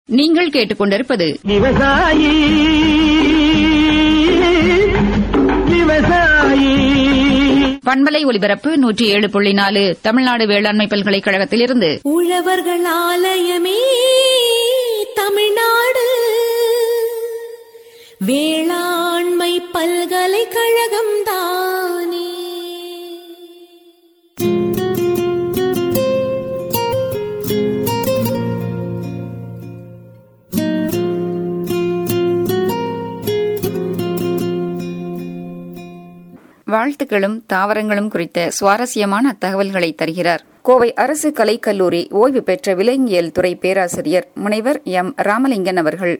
நீங்கள் கேட்டுக்கொண்டிருப்பது விவசாயி விவசாயி பண்பலை ஒலிபரப்பு நூற்றி ஏழு புள்ளி நாலு தமிழ்நாடு வேளாண்மை பல்கலைக்கழகத்திலிருந்து உழவர்கள் ஆலயமே தமிழ்நாடு வேளாண்மை பல்கலைக்கழகம் தானே வாழ்த்துக்களும் தாவரங்களும் குறித்த சுவாரஸ்யமான தகவல்களை தருகிறார் கோவை அரசு கலைக்கல்லூரி ஓய்வு பெற்ற விலங்கியல் துறை பேராசிரியர் முனைவர் எம் ராமலிங்கன் அவர்கள்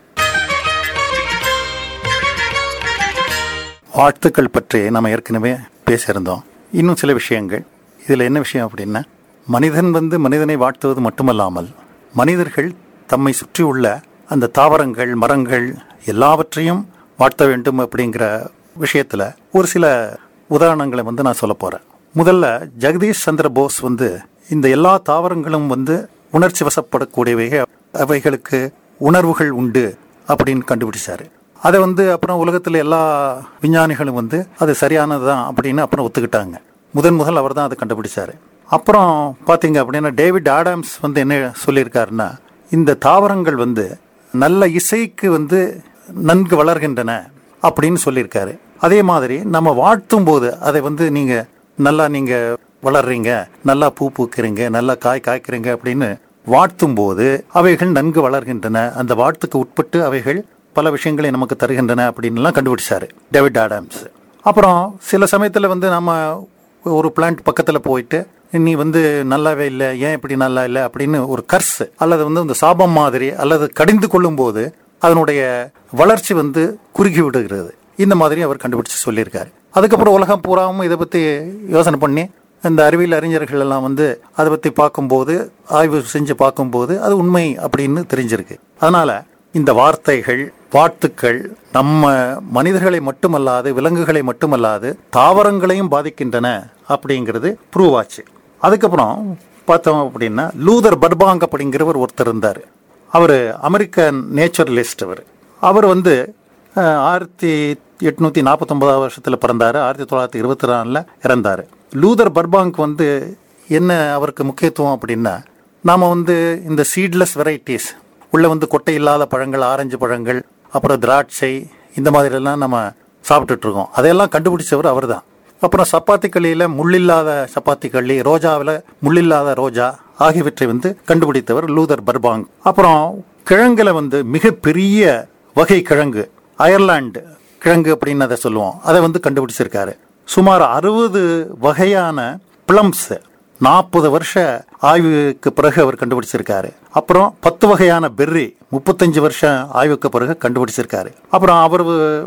வாழ்த்துக்கள் பற்றி நம்ம ஏற்கனவே பேசியிருந்தோம் இன்னும் சில விஷயங்கள் இதில் என்ன விஷயம் அப்படின்னா மனிதன் வந்து மனிதனை வாழ்த்துவது மட்டுமல்லாமல் மனிதர்கள் தம்மை சுற்றியுள்ள அந்த தாவரங்கள் மரங்கள் எல்லாவற்றையும் வாழ்த்த வேண்டும் அப்படிங்கிற விஷயத்தில் ஒரு சில உதாரணங்களை வந்து நான் சொல்ல போகிறேன் முதல்ல ஜெகதீஷ் சந்திர போஸ் வந்து இந்த எல்லா தாவரங்களும் வந்து உணர்ச்சி வசப்படக்கூடியவை அவைகளுக்கு உணர்வுகள் உண்டு அப்படின்னு கண்டுபிடிச்சாரு அதை வந்து அப்புறம் உலகத்தில் எல்லா விஞ்ஞானிகளும் வந்து அது சரியானது தான் அப்படின்னு அப்புறம் ஒத்துக்கிட்டாங்க முதன் முதல் அவர் தான் அதை கண்டுபிடிச்சாரு அப்புறம் பார்த்தீங்க அப்படின்னா டேவிட் ஆடம்ஸ் வந்து என்ன சொல்லியிருக்காருன்னா இந்த தாவரங்கள் வந்து நல்ல இசைக்கு வந்து நன்கு வளர்கின்றன அப்படின்னு சொல்லியிருக்காரு அதே மாதிரி நம்ம வாழ்த்தும் போது அதை வந்து நீங்க நல்லா நீங்க வளர்றீங்க நல்லா பூ பூக்கிறீங்க நல்லா காய் காய்க்கிறீங்க அப்படின்னு வாழ்த்தும் போது அவைகள் நன்கு வளர்கின்றன அந்த வாழ்த்துக்கு உட்பட்டு அவைகள் பல விஷயங்களை நமக்கு தருகின்றன அப்படின்லாம் கண்டுபிடிச்சாரு டேவிட் ஆடம்ஸ் அப்புறம் சில சமயத்தில் வந்து நம்ம ஒரு பிளான்ட் பக்கத்தில் போயிட்டு நீ வந்து நல்லாவே இல்லை ஏன் இப்படி நல்லா இல்லை அப்படின்னு ஒரு கர்ஸ் அல்லது வந்து இந்த சாபம் மாதிரி அல்லது கடிந்து கொள்ளும் போது அதனுடைய வளர்ச்சி வந்து குறுகி விடுகிறது இந்த மாதிரி அவர் கண்டுபிடிச்சு சொல்லியிருக்காரு அதுக்கப்புறம் உலகம் பூராவும் இதை பற்றி யோசனை பண்ணி இந்த அறிவியல் அறிஞர்கள் எல்லாம் வந்து அதை பற்றி பார்க்கும்போது ஆய்வு செஞ்சு பார்க்கும்போது அது உண்மை அப்படின்னு தெரிஞ்சிருக்கு அதனால இந்த வார்த்தைகள் வாழ்த்துக்கள் நம்ம மனிதர்களை மட்டுமல்லாது விலங்குகளை மட்டுமல்லாது தாவரங்களையும் பாதிக்கின்றன அப்படிங்கிறது ப்ரூவ் ஆச்சு அதுக்கப்புறம் பார்த்தோம் அப்படின்னா லூதர் பர்பாங் அப்படிங்கிறவர் ஒருத்தர் இருந்தார் அவர் அமெரிக்கன் நேச்சுரலிஸ்ட் அவர் அவர் வந்து அஹ், ஆயிரத்தி எட்நூத்தி நாற்பத்தொன்பதாவது வருஷத்தில் பிறந்தார் ஆயிரத்தி தொள்ளாயிரத்தி இருபத்தி நாலில் இறந்தார் லூதர் பர்பாங்க் வந்து என்ன அவருக்கு முக்கியத்துவம் அப்படின்னா நாம் வந்து இந்த சீட்லெஸ் வெரைட்டிஸ் உள்ள வந்து கொட்டை இல்லாத பழங்கள் ஆரஞ்சு பழங்கள் அப்புறம் திராட்சை இந்த மாதிரி எல்லாம் நம்ம சாப்பிட்டுட்டு இருக்கோம் அதையெல்லாம் கண்டுபிடிச்சவர் அவர்தான் அப்புறம் சப்பாத்தி களியில முள்ளில்லாத சப்பாத்தி களி ரோஜாவில் முள்ளில்லாத ரோஜா ஆகியவற்றை வந்து கண்டுபிடித்தவர் லூதர் பர்பாங் அப்புறம் கிழங்குல வந்து மிகப்பெரிய வகை கிழங்கு அயர்லாந்து கிழங்கு அப்படின்னு அதை சொல்லுவோம் அதை வந்து கண்டுபிடிச்சிருக்காரு சுமார் அறுபது வகையான பிளம்ஸ் நாற்பது வருஷ ஆய்வுக்கு பிறகு அவர் கண்டுபிடிச்சிருக்காரு அப்புறம் பத்து வகையான பெர்ரி முப்பத்தஞ்சு வருஷம் ஆய்வுக்கு பிறகு கண்டுபிடிச்சிருக்காரு அப்புறம் அவர்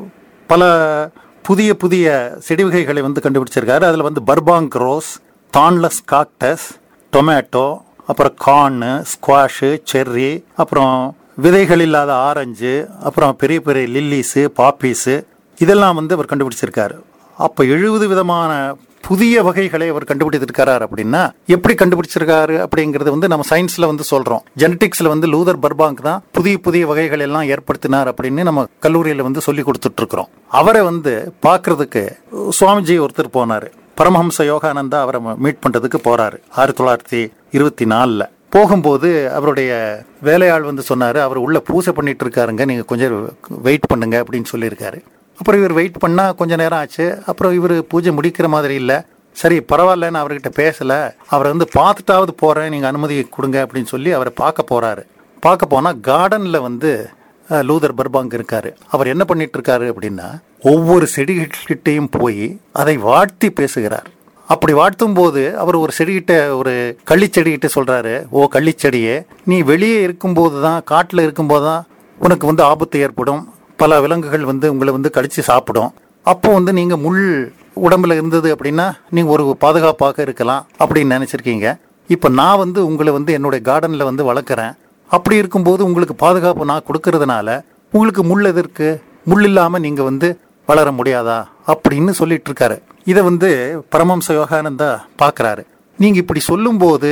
பல புதிய புதிய செடி வகைகளை வந்து கண்டுபிடிச்சிருக்காரு அதில் வந்து Burbank rose thornless cactus tomato அப்புறம் கார்னு ஸ்குவாஷு செர்ரி அப்புறம் விதைகள் இல்லாத ஆரஞ்சு அப்புறம் பெரிய பெரிய லில்லிஸு பாப்பீஸு இதெல்லாம் வந்து அவர் கண்டுபிடிச்சிருக்காரு அப்போ எழுபது விதமான புதிய வகைகளை அவர் கண்டுபிடித்திருக்காரு அப்படின்னா எப்படி கண்டுபிடிச்சிருக்காரு அப்படிங்கறது வந்து நம்ம சயின்ஸ்ல வந்து சொல்றோம் ஜெனடிக்ஸ்ல வந்து லூதர் பர்பாங்க் தான் புதிய புதிய வகைகள் எல்லாம் ஏற்படுத்தினார் அப்படின்னு நம்ம கல்லூரியில வந்து சொல்லி கொடுத்துட்டு இருக்கிறோம் அவரை வந்து பார்க்கிறதுக்கு சுவாமிஜி ஒருத்தர் போனாரு பரமஹம்ச யோகானந்தா அவரை மீட் பண்றதுக்கு போறாரு ஆயிரத்தி தொள்ளாயிரத்தி இருபத்தி நாலுல போகும்போது அவருடைய வேலையாள் வந்து சொன்னாரு அவர் உள்ள பூஜை பண்ணிட்டு இருக்காருங்க நீங்க கொஞ்சம் வெயிட் பண்ணுங்க அப்படின்னு சொல்லியிருக்காரு அப்புறம் இவர் வெயிட் பண்ணா கொஞ்ச நேரம் ஆச்சு அப்புறம் இவர் பூஜை முடிக்கிற மாதிரி இல்லை சரி பரவாயில்ல நான் அவர்கிட்ட பேசல அவரை வந்து பார்த்துட்டாவது போறேன் நீங்க அனுமதி கொடுங்க அப்படின்னு சொல்லி அவரை பார்க்க போறாரு பார்க்க போனா கார்டன்ல வந்து அஹ், லூதர் பர்பாங் இருக்காரு அவர் என்ன பண்ணிட்டு இருக்காரு அப்படின்னா ஒவ்வொரு செடிகிட்டையும் போய் அதை வாழ்த்தி பேசுகிறார் அப்படி வாழ்த்தும் போது அவர் ஒரு செடிகிட்ட ஒரு கள்ளிச்செடிகிட்ட சொல்றாரு ஓ கள்ளிச்செடியே நீ வெளியே இருக்கும்போது தான் காட்டில் இருக்கும்போது தான் உனக்கு வந்து ஆபத்து ஏற்படும் பல விலங்குகள் வந்து உங்களை வந்து கடிச்சு சாப்பிடும் அப்போ வந்து நீங்க முள் உடம்புல இருந்தது அப்படின்னா நீங்க ஒரு பாதுகாப்பாக இருக்கலாம் அப்படின்னு நினைச்சிருக்கீங்க இப்போ நான் வந்து உங்களை வந்து என்னுடைய கார்டன்ல வந்து வளர்க்குறேன் அப்படி இருக்கும்போது உங்களுக்கு பாதுகாப்பு நான் கொடுக்கறதுனால உங்களுக்கு முள் எதற்கு முள் இல்லாம நீங்க வந்து வளர முடியாதா அப்படின்னு சொல்லிட்டு இருக்காரு இதை வந்து பரமம்ச யோகானந்தா பார்க்கறாரு நீங்க இப்படி சொல்லும்போது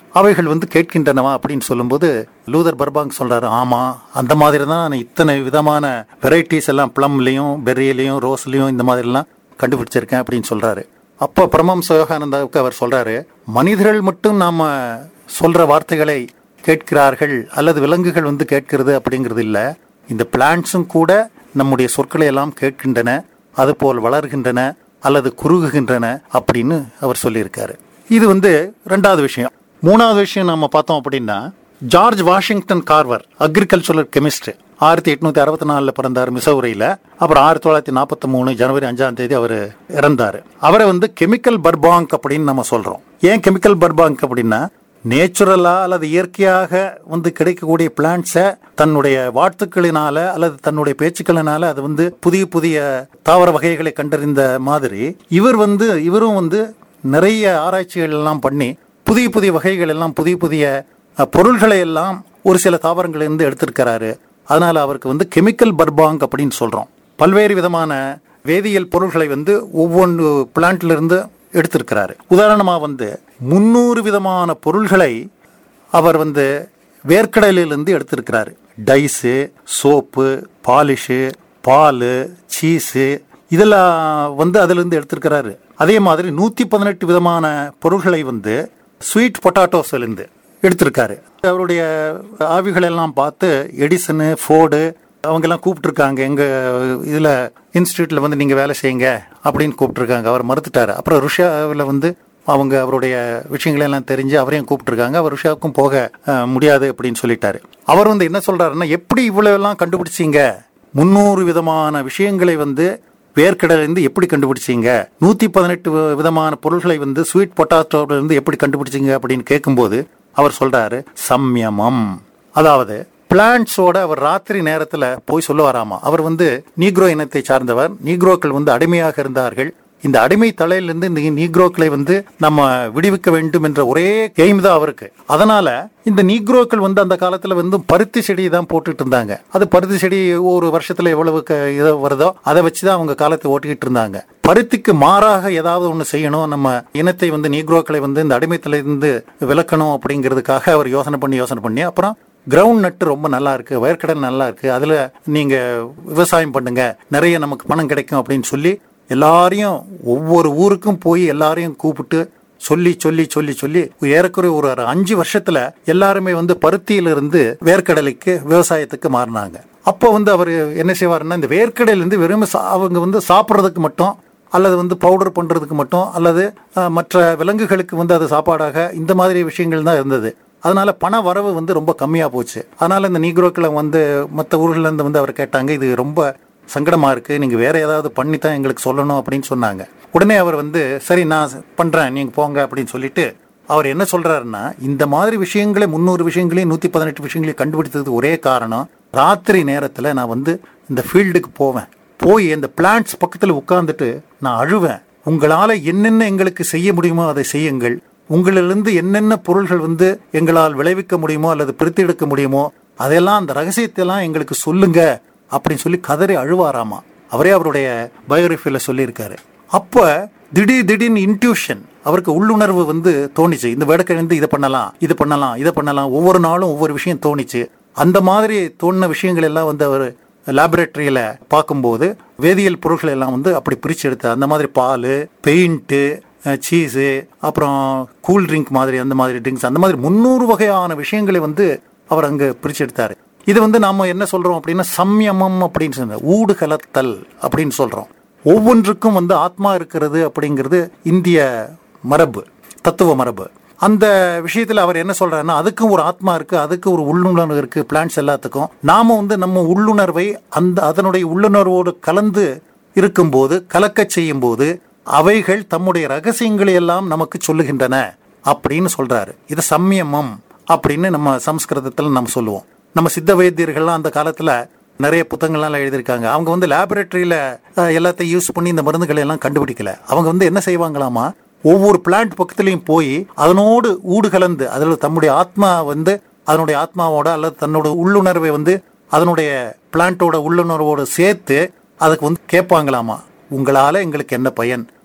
அவைகள் வந்து கேட்கின்றனவா அப்படின்னு சொல்லும்போது லூதர் பர்பாங் சொல்றாரு ஆமா அந்த மாதிரி தான் நான் இத்தனை விதமான வெரைட்டிஸ் எல்லாம் பிளம்லயும் பெர்ரியிலையும் ரோஸ்லயும் இந்த மாதிரி எல்லாம் கண்டுபிடிச்சிருக்கேன் அப்படின்னு சொல்றாரு அப்போ பிரமம் சிவகானந்தாவுக்கு அவர் சொல்றாரு மனிதர்கள் மட்டும் நாம சொல்ற வார்த்தைகளை கேட்கிறார்கள் அல்லது விலங்குகள் வந்து கேட்கிறது அப்படிங்கிறது இல்ல இந்த பிளான்ட்ஸும் கூட நம்முடைய சொற்களை எல்லாம் கேட்கின்றன அதுபோல் வளர்கின்றன அல்லது குறுகுகின்றன அப்படின்னு அவர் சொல்லியிருக்காரு இது வந்து ரெண்டாவது விஷயம் மூணாவது விஷயம் நம்ம பார்த்தோம் அப்படின்னா George Washington Carver agricultural chemist ஆயிரத்தி எட்நூத்தி அறுபத்தி நாலுல பிறந்தார் மிசௌரியில அப்புறம் ஆயிரத்தி தொள்ளாயிரத்தி நாற்பத்தி மூணு ஜனவரி அஞ்சாம் தேதி அவர் இறந்தார் அவரை வந்து கெமிக்கல் பர்பாங்க் அப்படின்னு நம்ம சொல்றோம் ஏன் கெமிக்கல் பர்பாங்க் அப்படின்னா நேச்சுரலா அல்லது இயற்கையாக வந்து கிடைக்கக்கூடிய பிளான்ட்ஸை தன்னுடைய வாழ்த்துக்களினால அல்லது தன்னுடைய பேச்சுக்களினால அது வந்து புதிய புதிய தாவர வகைகளை கண்டறிந்த மாதிரி இவர் வந்து இவரும் வந்து நிறைய ஆராய்ச்சிகள் எல்லாம் பண்ணி புதிய புதிய வகைகள் எல்லாம் புதிய புதிய அஹ், பொருள்களை எல்லாம் ஒரு சில தாவரங்களிலிருந்து எடுத்திருக்கிறாரு அதனால அவருக்கு வந்து கெமிக்கல் பர்பாங் அப்படின்னு சொல்றோம் பல்வேறு விதமான வேதியியல் பொருள்களை வந்து ஒவ்வொன்று பிளான்ட்ல இருந்து எடுத்திருக்கிறாரு உதாரணமா வந்து முன்னூறு விதமான பொருள்களை அவர் வந்து வேர்க்கடலிலிருந்து எடுத்திருக்கிறாரு டைஸு சோப்பு பாலிஷு பால் சீஸு இதெல்லாம் வந்து அதிலிருந்து எடுத்திருக்கிறாரு அதே மாதிரி நூத்தி பதினெட்டு விதமான பொருள்களை வந்து ஸ்வீட் பொட்டாட்டோஸ்லேருந்து எடுத்திருக்காரு அவருடைய ஆவிகள் எல்லாம் பார்த்து எடிசனு ஃபோர்டு அவங்க எல்லாம் கூப்பிட்டுருக்காங்க எங்க இதுல இன்ஸ்டியூட்ல வந்து நீங்க வேலை செய்யுங்க அப்படின்னு கூப்பிட்டுருக்காங்க அவர் மறுத்துட்டாரு அப்புறம் ருஷியாவில் வந்து அவங்க அவருடைய விஷயங்களை எல்லாம் தெரிஞ்சு அவரையும் கூப்பிட்டுருக்காங்க அவர் ருஷியாவுக்கும் போக அஹ், முடியாது அப்படின்னு சொல்லிட்டாரு அவர் வந்து என்ன சொல்றாருன்னா எப்படி இவ்வளவு எல்லாம் கண்டுபிடிச்சீங்க முன்னூறு விதமான விஷயங்களை வந்து வேர்க்கடல இருந்து எப்படி கண்டுபிடிச்சீங்க நூத்தி பதினெட்டு விதமான பொருள்களை வந்து ஸ்வீட் பொட்டாட்டோல இருந்து எப்படி கண்டுபிடிச்சீங்க அப்படின்னு கேட்கும்போது அவர் சொல்றாரு சம்யமம் அதாவது பிளான்ட்ஸோட அவர் ராத்திரி நேரத்துல போய் சொல்ல வராமா அவர் வந்து நீக்ரோ இனத்தை சார்ந்தவர் நீக்ரோக்கள் வந்து அடிமையாக இருந்தார்கள் இந்த அடிமை தலையிலிருந்து இந்த நீக்ரோக்களை வந்து நம்ம விடுவிக்க வேண்டும் என்ற ஒரே எய்ம் தான் அவருக்கு அதனால இந்த நீக்ரோக்கள் வந்து அந்த காலத்துல வந்து பருத்தி செடி தான் போட்டுட்டு இருந்தாங்க அது பருத்தி செடி ஒரு வருஷத்துல எவ்வளவு க- இது வருதோ அதை வச்சுதான் அவங்க காலத்தை ஓட்டிக்கிட்டு இருந்தாங்க பருத்திக்கு மாறாக ஏதாவது ஒண்ணு செய்யணும் நம்ம இனத்தை வந்து நீக்ரோக்களை வந்து இந்த அடிமைத்திலிருந்து விலக்கணும் அப்படிங்கிறதுக்காக அவர் யோசனை பண்ணி யோசனை பண்ணி அப்புறம் கிரவுண்ட் நட்டு ரொம்ப நல்லா இருக்கு வயற்கடல் நல்லா இருக்கு அதுல நீங்க விவசாயம் பண்ணுங்க நிறைய நமக்கு பணம் கிடைக்கும் அப்படின்னு சொல்லி எல்லாரையும் ஒவ்வொரு ஊருக்கும் போய் எல்லாரையும் கூப்பிட்டு சொல்லி சொல்லி சொல்லி சொல்லி ஏறக்குறைய ஒரு ஒரு அஞ்சு வருஷத்துல எல்லாருமே வந்து பருத்தியிலிருந்து வேர்க்கடலைக்கு விவசாயத்துக்கு மாறினாங்க அப்போ வந்து அவர் என்ன செய்வாருன்னா இந்த வேர்க்கடலையில இருந்து வெறும் சா- அவங்க வந்து சாப்பிட்றதுக்கு மட்டும் அல்லது வந்து பவுடர் பண்றதுக்கு மட்டும் அல்லது அஹ், மற்ற விலங்குகளுக்கு வந்து அது சாப்பாடாக இந்த மாதிரி விஷயங்கள் தான் இருந்தது அதனால பண வரவு வந்து ரொம்ப கம்மியா போச்சு அதனால இந்த நீக்ரோக்களை வந்து மற்ற ஊர்கள்ல இருந்து வந்து அவர் கேட்டாங்க இது ரொம்ப சங்கடமா இருக்கு நீங்க வேற ஏதாவது பண்ணி தான் எங்களுக்கு சொல்லணும் அப்படின்னு சொன்னாங்க உடனே அவர் வந்து சரி நான் பண்றேன் நீங்க போங்க அப்படின்னு சொல்லிட்டு அவர் என்ன சொல்றாருன்னா இந்த மாதிரி விஷயங்களை முந்நூறு விஷயங்களையும் நூத்தி பதினெட்டு விஷயங்களையும் கண்டுபிடித்தது ஒரே காரணம் ராத்திரி நேரத்துல நான் வந்து இந்த ஃபீல்டுக்கு போவேன் போய் இந்த பிளான்ட்ஸ் பக்கத்துல உட்கார்ந்துட்டு நான் அழுவேன் உங்களால என்னென்ன எங்களுக்கு செய்ய முடியுமோ அதை செய்யுங்கள் உங்களிலிருந்து என்னென்ன பொருள்கள் வந்து எங்களால் விளைவிக்க முடியுமோ அல்லது பிரித்து எடுக்க முடியுமோ அதெல்லாம் அந்த ரகசியத்தை எல்லாம் எங்களுக்கு சொல்லுங்க அப்படின்னு சொல்லி கதறி அழுவாராமா அவரே அவருடைய பயோகிராஃபியில் சொல்லியிருக்காரு அப்ப திடீர் திடீர்னு இன்ட்யூஷன் அவருக்கு உள்ளுணர்வு வந்து தோணிச்சு இந்த வேடக்கிழந்து இதை பண்ணலாம் இது பண்ணலாம் இதை பண்ணலாம் ஒவ்வொரு நாளும் ஒவ்வொரு விஷயம் தோணிச்சு அந்த மாதிரி தோணின விஷயங்கள் எல்லாம் வந்து அவர் லேபரேட்டரியில பார்க்கும்போது வேதியியல் பொருட்கள் எல்லாம் வந்து அப்படி பிரிச்சு எடுத்தார் அந்த மாதிரி பால் பெயிண்ட்டு சீஸு அப்புறம் கூல் ட்ரிங்க் மாதிரி அந்த மாதிரி ட்ரிங்க்ஸ் அந்த மாதிரி முந்நூறு வகையான விஷயங்களை வந்து அவர் அங்க பிரிச்சு எடுத்தாரு இது வந்து நாம என்ன சொல்றோம் அப்படின்னா சம்யமம் அப்படின்னு சொல்றோம் ஊடு கலத்தல் அப்படின்னு சொல்றோம் ஒவ்வொன்றுக்கும் வந்து ஆத்மா இருக்கிறது அப்படிங்கிறது இந்திய மரபு தத்துவ மரபு அந்த விஷயத்துல அவர் என்ன சொல்றாருன்னா அதுக்கும் ஒரு ஆத்மா இருக்கு அதுக்கு ஒரு உள்ளுணர்வு இருக்கு பிளான்ஸ் எல்லாத்துக்கும் நாம வந்து நம்ம உள்ளுணர்வை அந்த அதனுடைய உள்ளுணர்வோடு கலந்து இருக்கும்போது கலக்கச் செய்யும் போது அவைகள் தம்முடைய ரகசியங்களை எல்லாம் நமக்கு சொல்லுகின்றன அப்படின்னு சொல்றாரு இது சம்யமம் அப்படின்னு நம்ம சம்ஸ்கிருதத்தில் நம்ம சொல்லுவோம் நம்ம சித்த வைத்தியர்கள்லாம் அந்த காலத்துல நிறைய புத்தகங்கள்லாம் எழுதியிருக்காங்க அவங்க வந்து லேபரேட்டரியில எல்லாத்தையும் யூஸ் பண்ணி இந்த மருந்துகளை எல்லாம் கண்டுபிடிக்கல அவங்க வந்து என்ன செய்வாங்களாமா ஒவ்வொரு பிளான்ட் பக்கத்துலயும் போய் அதனோடு ஊடு கலந்து அதில் தம்முடைய ஆத்மா வந்து அதனுடைய ஆத்மாவோட அல்லது தன்னோட உள்ளுணர்வை வந்து அதனுடைய பிளான்ட்டோட உள்ளுணர்வோட சேர்த்து அதுக்கு வந்து கேட்பாங்களாமா உங்களால எங்களுக்கு என்ன பயன்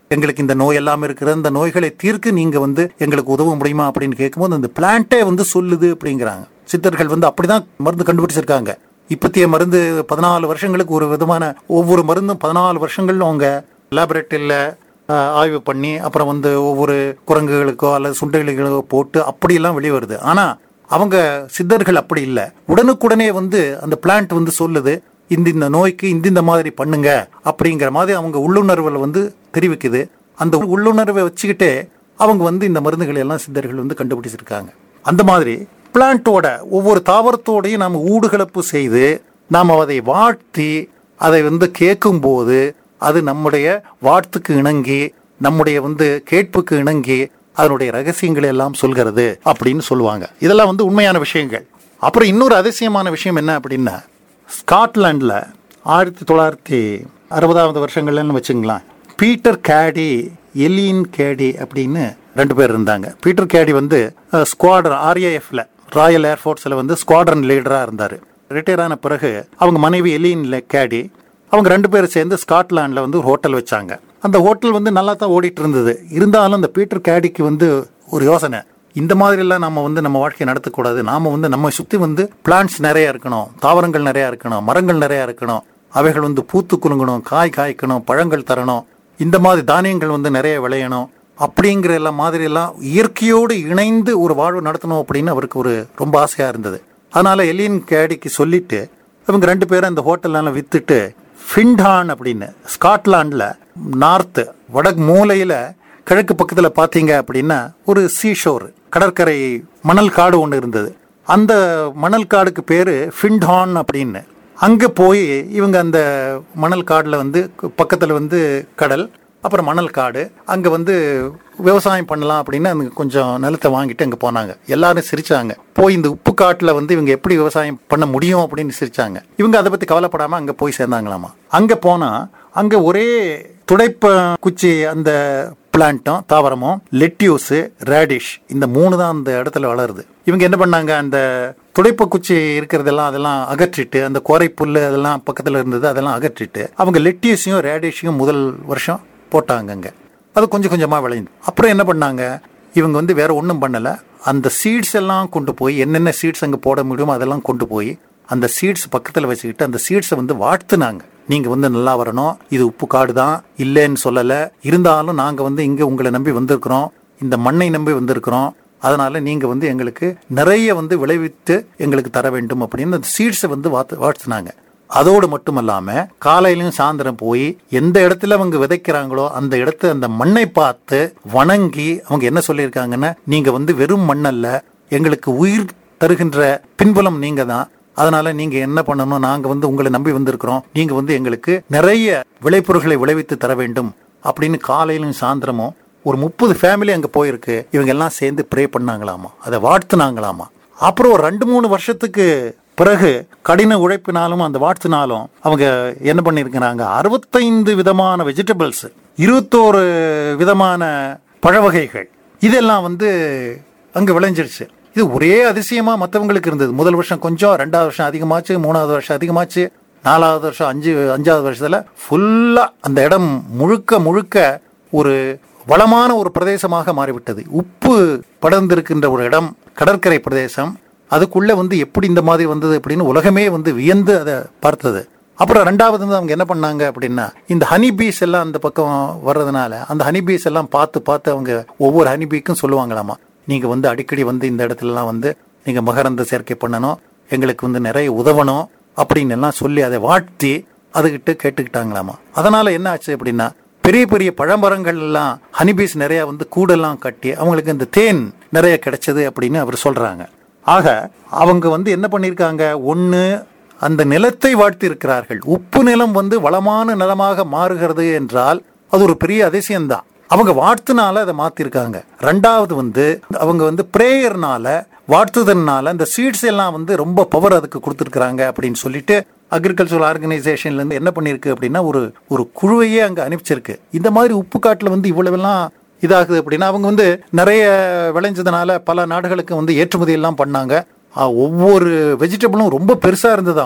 எங்களுக்கு இந்த நோய் எல்லாம் இருக்கிற இந்த நோய்களை தீர்க்க நீங்க வந்து எங்களுக்கு உதவ முடியுமா அப்படின்னு கேட்கும்போது அந்த பிளான்ட்டே வந்து சொல்லுது அப்படிங்கிறாங்க சித்தர்கள் வந்து அப்படிதான் மருந்து கண்டுபிடிச்சிருக்காங்க இப்பத்திய மருந்து பதினாலு வருஷங்களுக்கு ஒரு விதமான ஒவ்வொரு மருந்தும் பதினாலு வருஷங்கள் அவங்க லேபரேட்டரியில் ஆய்வு பண்ணி அப்புறம் வந்து ஒவ்வொரு குரங்குகளுக்கோ அல்லது சுண்டைகளுக்கோ போட்டு அப்படியெல்லாம் வெளியே வருது ஆனா அவங்க சித்தர்கள் அப்படி இல்லை உடனுக்குடனே வந்து அந்த பிளான்ட் வந்து சொல்லுது இந்த இந்த நோய்க்கு இந்த இந்த மாதிரி பண்ணுங்க அப்படிங்கிற மாதிரி அவங்க உள்ளுணர்வுல வந்து தெரிவிக்குது அந்த உள்ளுணர்வை வச்சுக்கிட்டே அவங்க வந்து இந்த மருந்துகளை எல்லாம் சித்தர்கள் வந்து கண்டுபிடிச்சிருக்காங்க அந்த மாதிரி பிளான்ட்டோட ஒவ்வொரு தாவரத்தோடையும் நாம் ஊடுகலப்பு செய்து நாம் அதை வாழ்த்தி அதை வந்து கேட்கும்போது அது நம்முடைய வாழ்த்துக்கு இணங்கி நம்முடைய வந்து கேட்புக்கு இணங்கி அதனுடைய ரகசியங்களை எல்லாம் சொல்கிறது அப்படின்னு சொல்லுவாங்க இதெல்லாம் வந்து உண்மையான விஷயங்கள் அப்புறம் இன்னொரு அதிசயமான விஷயம் என்ன அப்படின்னா ஸ்காட்லாண்டில் ஆயிரத்தி தொள்ளாயிரத்தி அறுபதாவது வருஷங்கள்னு வச்சுங்களேன் பீட்டர் கேடி எலின் கேடி அப்படின்னு ரெண்டு பேர் இருந்தாங்க பீட்டர் கேடி வந்து ஸ்குவாட்ரன் ஆர்ஏஎஃப்ல ராயல் ஏர்ஃபோர்ஸில் வந்து ஸ்குவாட்ரன் லீடராக இருந்தார் ரிட்டையர் ஆன பிறகு அவங்க மனைவி எலின் கேடி அவங்க ரெண்டு பேரும் சேர்ந்து ஸ்காட்லாண்டில் வந்து ஒரு ஹோட்டல் வச்சாங்க அந்த ஹோட்டல் வந்து நல்லா தான் ஓடிட்டு இருந்தது இருந்தாலும் அந்த பீட்டர் கேடிக்கு வந்து ஒரு யோசனை இந்த மாதிரிலாம் நம்ம வந்து நம்ம வாழ்க்கையை நடத்தக்கூடாது நாம வந்து நம்ம சுற்றி வந்து பிளான்ட்ஸ் நிறைய இருக்கணும் தாவரங்கள் நிறைய இருக்கணும் மரங்கள் நிறைய இருக்கணும் அவைகள் வந்து பூத்து குலுங்கணும் காய் காய்க்கணும் பழங்கள் தரணும் இந்த மாதிரி தானியங்கள் வந்து நிறைய விளையணும் அப்படிங்கிற எல்லாம் மாதிரி எல்லாம் இயற்கையோடு இணைந்து ஒரு வாழ்வு நடத்தணும் அப்படின்னு அவருக்கு ஒரு ரொம்ப ஆசையா இருந்தது அதனால எலின் கேடிக்கு சொல்லிட்டு இவங்க ரெண்டு பேரும் அந்த ஹோட்டல்லாம் வித்துட்டு ஃபின்டான் அப்படின்னு ஸ்காட்லாண்டில் நார்த்து வடக்கு மூலையில் கிழக்கு பக்கத்தில் பார்த்தீங்க அப்படின்னா ஒரு சீஷோர் கடற்கரை மணல் காடு ஒன்று இருந்தது அந்த மணல் காடுக்கு பேர் ஃபின்டான் அப்படின்னு அங்கே போய் இவங்க அந்த மணல் காடில் வந்து பக்கத்தில் வந்து கடல் அப்புறம் மணல் காடு அங்கே வந்து விவசாயம் பண்ணலாம் அப்படின்னு அங்கே கொஞ்சம் நிலத்தை வாங்கிட்டு அங்கே போனாங்க எல்லாரும் சிரிச்சாங்க போய் இந்த உப்பு காட்டில் வந்து இவங்க எப்படி விவசாயம் பண்ண முடியும் அப்படின்னு சிரிச்சாங்க இவங்க அதை பற்றி கவலைப்படாமல் அங்கே போய் சேர்ந்தாங்களாமா அங்கே போனால் அங்கே ஒரே துடைப்ப குச்சி அந்த பிளான்ட்டும் தாவரமும் லெட்யூஸு ரேடிஷ் இந்த மூணு தான் அந்த இடத்துல வளருது இவங்க என்ன பண்ணாங்க அந்த துடைப்ப குச்சி இருக்கிறதெல்லாம் அதெல்லாம் அகற்றிட்டு அந்த கோரை புல் அதெல்லாம் பக்கத்தில் இருந்தது அதெல்லாம் அகற்றிட்டு அவங்க லெட்டியஸையும் ரேடிஷையும் முதல் வருஷம் போட்டாங்க அங்கே அது கொஞ்சம் கொஞ்சமாக விளையுது அப்புறம் என்ன பண்ணாங்க இவங்க வந்து வேற ஒன்றும் பண்ணலை அந்த சீட்ஸ் எல்லாம் கொண்டு போய் என்னென்ன சீட்ஸ் அங்கே போட முடியுமோ அதெல்லாம் கொண்டு போய் அந்த சீட்ஸ் பக்கத்தில் வச்சுக்கிட்டு அந்த சீட்ஸை வந்து வாழ்த்துனாங்க நீங்க வந்து நல்லா வரணும் இது உப்பு காடு தான் இல்லைன்னு சொல்லலை இருந்தாலும் நாங்கள் வந்து இங்கே உங்களை நம்பி வந்திருக்கிறோம் இந்த மண்ணை நம்பி வந்திருக்கிறோம் அதனால நீங்க வந்து எங்களுக்கு நிறைய வந்து விளைவித்து எங்களுக்கு தர வேண்டும் அப்படின்னு அந்த சீட்ஸை வந்து வாத்து வாழ்த்துனாங்க அதோடு மட்டுமல்லாம காலையிலும் சாயந்தரம் போய் எந்த இடத்துல அவங்க விதைக்கிறாங்களோ அந்த இடத்த அந்த மண்ணை பார்த்து வணங்கி அவங்க என்ன சொல்லியிருக்காங்கன்னா நீங்க வந்து வெறும் மண்ணல்ல எங்களுக்கு உயிர் தருகின்ற பின்புலம் நீங்க தான் அதனால நீங்க என்ன பண்ணணும் நாங்க வந்து உங்களை நம்பி வந்திருக்கிறோம் நீங்க வந்து எங்களுக்கு நிறைய விளைபொருட்களை விளைவித்து தர வேண்டும் அப்படின்னு காலையிலும் சாயந்தரமும் ஒரு முப்பது ஃபேமிலி அங்க போயிருக்கு இவங்க எல்லாம் சேர்ந்து ப்ரே பண்ணாங்களாமா அதை வாழ்த்துனாங்களாமா அப்புறம் ஒரு ரெண்டு மூணு வருஷத்துக்கு பிறகு கடின உழைப்பினாலும் அந்த வாழ்த்தினாலும் அவங்க என்ன பண்ணிருக்கிறாங்க அறுபத்தைந்து விதமான வெஜிடபிள்ஸ் இருபத்தோரு விதமான பழ வகைகள் இதெல்லாம் வந்து அங்க விளைஞ்சிருச்சு இது ஒரே அதிசயமா மற்றவங்களுக்கு இருந்தது முதல் வருஷம் கொஞ்சம் ரெண்டாவது வருஷம் அதிகமாச்சு மூணாவது வருஷம் அதிகமாச்சு நாலாவது வருஷம் அஞ்சு அஞ்சாவது வருஷத்துல ஃபுல்லா அந்த இடம் முழுக்க முழுக்க ஒரு வளமான ஒரு பிரதேசமாக மாறிவிட்டது உப்பு படர்ந்திருக்கின்ற ஒரு இடம் கடற்கரை பிரதேசம் அதுக்குள்ள வந்து எப்படி இந்த மாதிரி வந்தது அப்படின்னு உலகமே வந்து வியந்து அதை பார்த்தது அப்புறம் ரெண்டாவது வந்து அவங்க என்ன பண்ணாங்க அப்படின்னா இந்த ஹனி பீஸ் எல்லாம் அந்த பக்கம் வர்றதுனால அந்த ஹனி பீஸ் எல்லாம் பார்த்து பார்த்து அவங்க ஒவ்வொரு ஹனி பீக்கும் சொல்லுவாங்களாமா நீங்க வந்து அடிக்கடி வந்து இந்த இடத்துலலாம் வந்து நீங்க மகரந்த சேர்க்கை பண்ணணும் எங்களுக்கு வந்து நிறைய உதவணும் அப்படின்னு எல்லாம் சொல்லி அதை வாழ்த்தி அதுகிட்ட கேட்டுக்கிட்டாங்களாமா அதனால என்ன ஆச்சு அப்படின்னா பெரிய பெரிய பழமரங்கள் எல்லாம் ஹனிபீஸ் நிறைய வந்து கூடெல்லாம் கட்டி அவங்களுக்கு இந்த தேன் நிறைய கிடைச்சது அப்படின்னு அவர் சொல்றாங்க ஆக அவங்க வந்து என்ன பண்ணியிருக்காங்க ஒன்று அந்த நிலத்தை வாழ்த்தி இருக்கிறார்கள் உப்பு நிலம் வந்து வளமான நிலமாக மாறுகிறது என்றால் அது ஒரு பெரிய அதிசயம்தான் அவங்க வாழ்த்துனால அதை மாத்திருக்காங்க ரெண்டாவது வந்து அவங்க வந்து பிரேயர்னால வாழ்த்துதல்னால இந்த சீட்ஸ் எல்லாம் வந்து ரொம்ப பவர் அதுக்கு கொடுத்துருக்காங்க அப்படின்னு சொல்லிட்டு அக்ரிகல்ச்சரல் ஆர்கனைசேஷன்ல இருந்து என்ன பண்ணிருக்கு அப்படின்னா ஒரு ஒரு குழுவையே அங்க அனுப்பிச்சிருக்கு இந்த மாதிரி உப்பு காட்டுல வந்து இவ்வளவெல்லாம் இதாகுது அப்படின்னா அவங்க வந்து நிறைய விளைஞ்சதுனால பல நாடுகளுக்கு வந்து ஏற்றுமதி எல்லாம் பண்ணாங்க ஆ, ஒவ்வொரு வெஜிடபிளும் ரொம்ப பெருசா இருந்ததாமா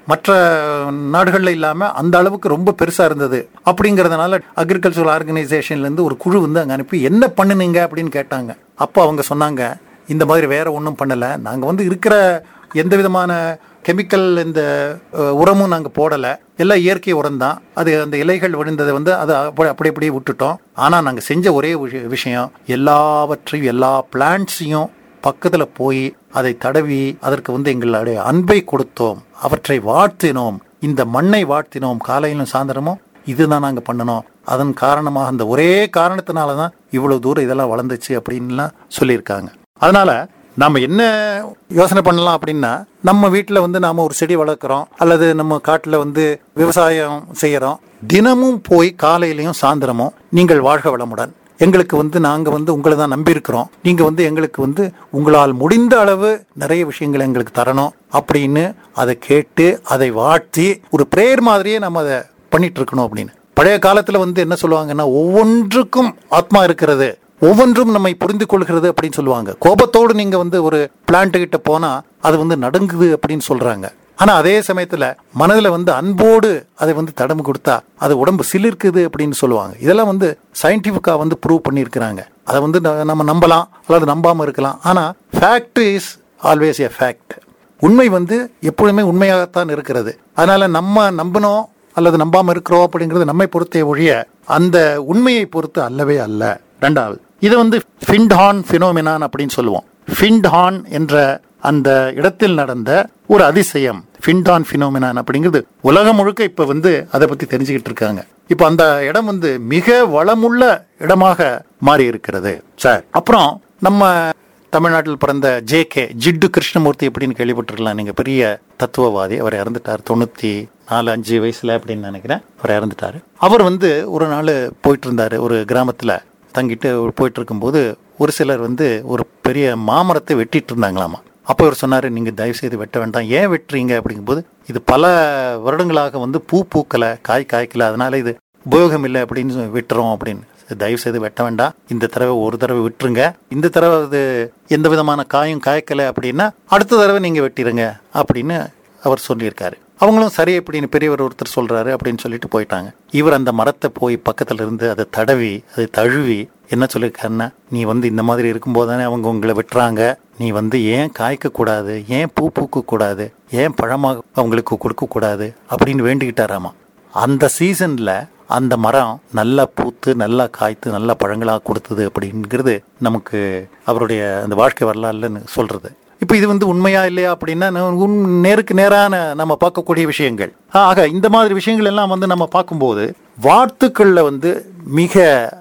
மற்ற நாடுகள்ல இல்லாம அந்த அளவுக்கு ரொம்ப பெருசா இருந்தது அப்படிங்கறதுனால அக்ரிகல்ச்சரல் ஆர்கனைசேஷன்ல இருந்து ஒரு குழு வந்து அங்க அனுப்பி என்ன பண்ணுனீங்க அப்படின்னு கேட்டாங்க அப்போ அவங்க சொன்னாங்க இந்த மாதிரி வேற ஒன்றும் பண்ணல நாங்க வந்து இருக்கிற எந்த விதமான கெமிக்கல் இந்த அஹ், உரமும் நாங்க போடல எல்லாம் இயற்கை உரம் தான் அது அந்த இலைகள் விழுந்ததை வந்து அதை அப்படி அப்படி அப்படியே விட்டுட்டோம் ஆனா நாங்க செஞ்ச ஒரே விஷ- விஷயம் எல்லாவற்றையும் எல்லா பிளான்ட்ஸையும் பக்கத்துல போய் அதை தடவி அதற்கு வந்து எங்களுடைய அன்பை கொடுத்தோம் அவற்றை வாழ்த்தினோம் இந்த மண்ணை வாழ்த்தினோம் காலையிலும் சாயந்தரமும் இதுதான் நாங்க பண்ணனோம் அதன் காரணமாக அந்த ஒரே காரணத்தினால தான் இவ்வளவு தூரம் இதெல்லாம் வளர்ந்துச்சு அப்படின்லாம் சொல்லியிருக்காங்க அதனால நாம என்ன யோசனை பண்ணலாம் அப்படின்னா நம்ம வீட்டில் வந்து நாம ஒரு செடி வளர்க்குறோம் அல்லது நம்ம காட்டில் வந்து விவசாயம் செய்யறோம் தினமும் போய் காலையிலையும் சாயந்தரமும் நீங்கள் வாழ்க வளமுடன் எங்களுக்கு வந்து நாங்க வந்து உங்களை தான் நம்பி இருக்கிறோம் நீங்க வந்து எங்களுக்கு வந்து உங்களால் முடிந்த அளவு நிறைய விஷயங்களை எங்களுக்கு தரணும் அப்படின்னு அதை கேட்டு அதை வாழ்த்தி ஒரு பிரேயர் மாதிரியே நம்ம அதை பண்ணிட்டு இருக்கணும் அப்படின்னு பழைய காலத்துல வந்து என்ன சொல்லுவாங்கன்னா ஒவ்வொன்றுக்கும் ஆத்மா இருக்கிறது ஒவ்வொன்றும் நம்மை புரிந்து கொள்கிறது அப்படின்னு சொல்லுவாங்க கோபத்தோடு நீங்க வந்து ஒரு பிளான்ட் கிட்ட போனா அது வந்து நடுங்குது அப்படின்னு சொல்றாங்க ஆனா அதே சமயத்துல மனதுல வந்து அன்போடு அதை வந்து தடம்பு கொடுத்தா அது உடம்பு சிலிர்க்குது அப்படின்னு சொல்லுவாங்க இதெல்லாம் வந்து சயின்டிபிக்கா வந்து ப்ரூவ் பண்ணியிருக்கிறாங்க அதை வந்து ந- நம்ம நம்பலாம் அல்லது நம்பாம இருக்கலாம் ஆனா fact is always a fact உண்மை வந்து எப்பொழுதுமே உண்மையாகத்தான் இருக்கிறது அதனால நம்ம நம்பினோம் அல்லது நம்பாம இருக்கிறோம் அப்படிங்கிறது நம்மை பொறுத்தே ஒழிய அந்த உண்மையை பொறுத்து அல்லவே அல்ல ரெண்டாவது இது வந்து ஃபின்டான் ஃபினோமினான் அப்படின்னு சொல்லுவோம் ஃபின்டான் என்ற அந்த இடத்தில் நடந்த ஒரு அதிசயம் ஃபின்டான் ஃபினோமினான் அப்படிங்கிறது உலகம் முழுக்க இப்ப வந்து அதை பத்தி தெரிஞ்சுக்கிட்டு இருக்காங்க இப்ப அந்த இடம் வந்து மிக வளமுள்ள இடமாக மாறி இருக்கிறது சார் அப்புறம் நம்ம தமிழ்நாட்டில் பிறந்த ஜே கே ஜிட்டு கிருஷ்ணமூர்த்தி அப்படின்னு கேள்விப்பட்டிருக்கலாம் நீங்க பெரிய தத்துவவாதி அவர் இறந்துட்டார் தொண்ணூத்தி நாலு அஞ்சு வயசுல அப்படின்னு நினைக்கிறேன் அவர் இறந்துட்டாரு அவர் வந்து ஒரு நாள் போயிட்டு இருந்தாரு ஒரு கிராமத்துல தங்கிட்டு போயிட்டு இருக்கும்போது ஒரு சிலர் வந்து ஒரு பெரிய மாமரத்தை வெட்டிட்டு இருந்தாங்களாமா அப்போ அவர் சொன்னாரு நீங்க தயவு செய்து வெட்ட வேண்டாம் ஏன் வெட்டுறீங்க அப்படிங்கும்போது இது பல வருடங்களாக வந்து பூ பூக்கல காய் காய்க்கல அதனால இது உபயோகம் இல்லை அப்படின்னு விட்டுறோம் அப்படின்னு தயவு செய்து வெட்ட வேண்டாம் இந்த தடவை ஒரு தடவை விட்டுருங்க இந்த தடவை அது எந்த விதமான காயும் காய்க்கல அப்படின்னா அடுத்த தடவை நீங்க வெட்டிடுங்க அப்படின்னு அவர் சொல்லியிருக்காரு அவங்களும் சரி அப்படின்னு பெரியவர் ஒருத்தர் சொல்றாரு அப்படின்னு சொல்லிட்டு போயிட்டாங்க இவர் அந்த மரத்தை போய் பக்கத்துல இருந்து அதை தடவி அதை தழுவி என்ன சொல்லியிருக்காருன்னா நீ வந்து இந்த மாதிரி இருக்கும்போது தானே அவங்க உங்களை வெட்டுறாங்க நீ வந்து ஏன் காய்க்க கூடாது ஏன் பூ பூக்க கூடாது ஏன் பழமாக அவங்களுக்கு கொடுக்க கூடாது அப்படின்னு வேண்டிக்கிட்டாராமா அந்த சீசன்ல அந்த மரம் நல்லா பூத்து நல்லா காய்த்து நல்லா பழங்களா கொடுத்தது அப்படிங்கிறது நமக்கு அவருடைய அந்த வாழ்க்கை வரலாறுன்னு சொல்றது இப்போ இது வந்து உண்மையா இல்லையா அப்படின்னா ந- உன் நேருக்கு நேரான நம்ம பார்க்கக்கூடிய விஷயங்கள் ஆக இந்த மாதிரி விஷயங்கள் எல்லாம் வந்து நம்ம பார்க்கும்போது வாழ்த்துக்கள்ல வந்து மிக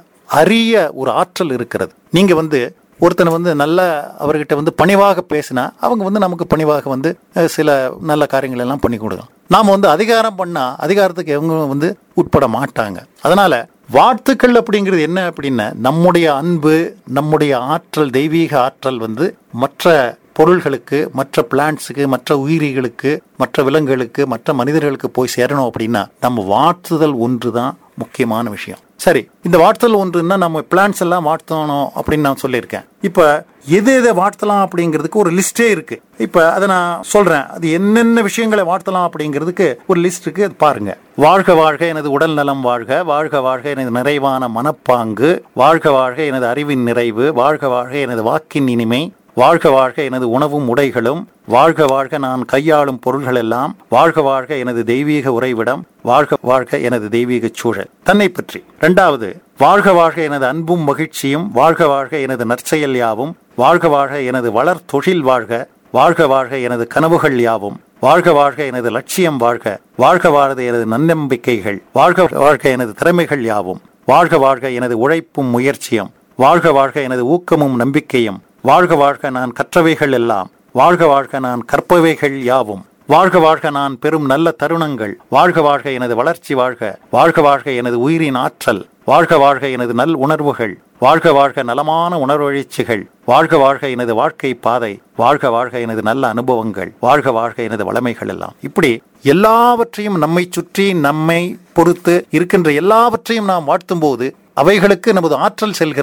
அரிய ஒரு ஆற்றல் இருக்கிறது நீங்க வந்து ஒருத்தனை வந்து நல்ல அவர்கிட்ட வந்து பணிவாக பேசினா அவங்க வந்து நமக்கு பணிவாக வந்து அஹ், சில நல்ல காரியங்கள் எல்லாம் பண்ணி கொடுக்கலாம் நாம வந்து அதிகாரம் பண்ணா அதிகாரத்துக்கு அவங்க வந்து உட்பட மாட்டாங்க அதனால வாழ்த்துக்கள் அப்படிங்கிறது என்ன அப்படின்னா நம்முடைய அன்பு நம்முடைய ஆற்றல் தெய்வீக ஆற்றல் வந்து மற்ற பொருள்களுக்கு மற்ற பிளான்ட்ஸுக்கு மற்ற உயிரிகளுக்கு மற்ற விலங்குகளுக்கு மற்ற மனிதர்களுக்கு போய் சேரணும் அப்படின்னா நம்ம வாழ்த்துதல் ஒன்று தான் முக்கியமான விஷயம் சரி இந்த வாழ்த்தல் ஒன்றுன்னா நம்ம பிளான்ஸ் எல்லாம் வாழ்த்தணும் அப்படின்னு நான் சொல்லியிருக்கேன் இப்ப எது எதை வாழ்த்தலாம் அப்படிங்கிறதுக்கு ஒரு லிஸ்டே இருக்கு இப்ப அதை நான் சொல்றேன் அது என்னென்ன விஷயங்களை வாழ்த்தலாம் அப்படிங்கிறதுக்கு ஒரு லிஸ்ட் இருக்கு அது பாருங்க வாழ்க வாழ்க எனது உடல் நலம் வாழ்க வாழ்க வாழ்க எனது நிறைவான மனப்பாங்கு வாழ்க வாழ்க எனது அறிவின் நிறைவு வாழ்க வாழ்க எனது வாக்கின் இனிமை வாழ்க வாழ்க எனது உணவும் உடைகளும் வாழ்க வாழ்க நான் கையாளும் பொருள்கள் எல்லாம் வாழ்க வாழ்க எனது தெய்வீக உறைவிடம் வாழ்க வாழ்க எனது தெய்வீக சூழல் தன்னை பற்றி இரண்டாவது வாழ்க வாழ்க எனது அன்பும் மகிழ்ச்சியும் வாழ்க வாழ்க எனது நற்செயல் யாவும் வாழ்க வாழ்க எனது வளர் தொழில் வாழ்க வாழ்க வாழ்க எனது கனவுகள் யாவும் வாழ்க வாழ்க எனது லட்சியம் வாழ்க வாழ்க வாழ்க எனது நன்னம்பிக்கைகள் வாழ்க வாழ்க எனது திறமைகள் யாவும் வாழ்க வாழ்க எனது உழைப்பும் முயற்சியும் வாழ்க வாழ்க எனது ஊக்கமும் நம்பிக்கையும் வாழ்க வாழ்க நான் கற்றவைகள் எல்லாம் வாழ்க வாழ்க நான் கற்பவைகள் யாவும் வாழ்க வாழ்க நான் பெறும் நல்ல தருணங்கள் வாழ்க வாழ்க எனது வளர்ச்சி வாழ்க வாழ்க வாழ்க எனது உயிரின் ஆற்றல் வாழ்க வாழ்க எனது நல் உணர்வுகள் வாழ்க வாழ்க நலமான உணர்வெழுச்சிகள் வாழ்க வாழ்க எனது வாழ்க்கை பாதை வாழ்க வாழ்க எனது நல்ல அனுபவங்கள் வாழ்க வாழ்க எனது வளமைகள் எல்லாம் இப்படி எல்லாவற்றையும் நம்மை சுற்றி நம்மை பொறுத்து இருக்கின்ற எல்லாவற்றையும் நாம் வாழ்த்தும் போது அவைகளுக்கு நமது ஆற்றல் செல்கிறது